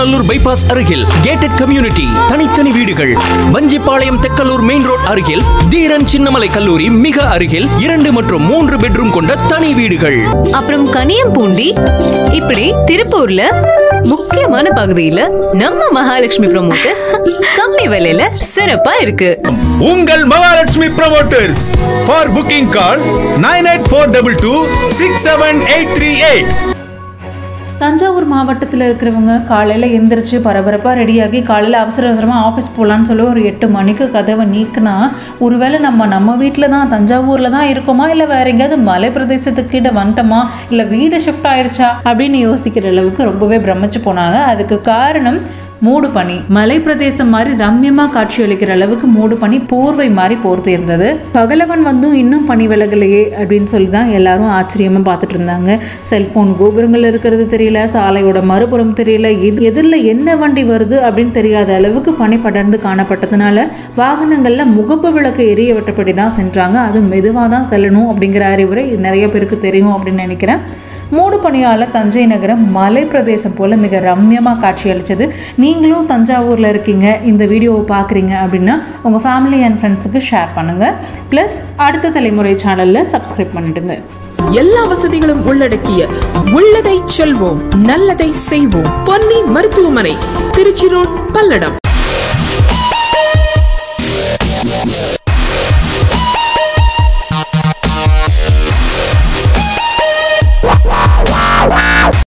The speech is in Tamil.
ஓமலூர் பைபாஸ் அருகில் கேட்டட் கம்யூனிட்டி தனித்தனி வீடுகள் வஞ்சிப்பாளையம் தெக்கலூர் மெயின் ரோட் அருகில் தீரன் சின்னமலை கல்லூரி மிக அருகில் இரண்டு மற்றும் மூன்று பெட்ரூம் கொண்ட தனி வீடுகள் அப்புறம் கனியம்பூண்டி இப்படி திருப்பூர்ல முக்கியமான பகுதியில நம்ம மகாலட்சுமி ப்ரொமோட்டர்ஸ் கம்மி விலையில சிறப்பா இருக்கு உங்கள் Mahalakshmi promoters for booking call nine eight four double two six seven eight three eight Thanjavur மாவட்டத்தில் இருக்கிறவங்க காலையில் எந்திரிச்சு பரபரப்பாக ரெடியாகி காலையில் அவசர அவசரமாக ஆஃபீஸ் போகலான்னு சொல்லி ஒரு எட்டு மணிக்கு கதவை நீக்கினா ஒருவேளை நம்ம நம்ம வீட்டில் தான் தஞ்சாவூரில் தான் இருக்கோமா இல்லை வேற எங்கேயாவது மலை பிரதேசத்துக்கிட்ட வந்துட்டோமா இல்லை வீடு ஷிஃப்ட் ஆயிருச்சா அப்படின்னு யோசிக்கிற அளவுக்கு ரொம்பவே பிரமிச்சு போனாங்க அதுக்கு காரணம் மூடு பனி மலை பிரதேசம் மாதிரி ரம்யமா காட்சியளிக்கிற அளவுக்கு மூடு பனி போர்வை மாதிரி போர்த்து இருந்தது பகலவன் வந்தும் இன்னும் பனி விலகலையே அப்படின்னு சொல்லி தான் எல்லாரும் ஆச்சரியமா பார்த்துட்டு இருந்தாங்க செல்போன் கோபுரங்கள் இருக்கிறது தெரியல சாலையோட மறுபுறம் தெரியல எது எதிரில் என்ன வண்டி வருது அப்படின்னு தெரியாத அளவுக்கு பனி படர்ந்து காணப்பட்டதுனால வாகனங்கள்ல முகப்பு விளக்கு எரிய விட்டபடி தான் சென்றாங்க அதுவும் மெதுவாக தான் செல்லணும் அப்படிங்கிற அறிவுரை நிறைய பேருக்கு தெரியும் அப்படின்னு நினைக்கிறேன் மூடு பனியால் தஞ்சை நகரம் மலை பிரதேசம் போல் மிக ரம்யமாக காட்சியளிச்சது நீங்களும் தஞ்சாவூரில் இருக்கீங்க இந்த வீடியோவை பார்க்குறீங்க அப்படின்னா உங்கள் ஃபேமிலி அண்ட் ஃப்ரெண்ட்ஸுக்கு ஷேர் பண்ணுங்கள் ப்ளஸ் அடுத்த தலைமுறை சேனலில் சப்ஸ்கிரைப் பண்ணிடுங்க எல்லா வசதிகளும் உள்ளடக்கிய உள்ளதை செல்வோம் நல்லதை செய்வோம் பொன்னி மருத்துவமனை திருச்சி ரோட் பல்லடம்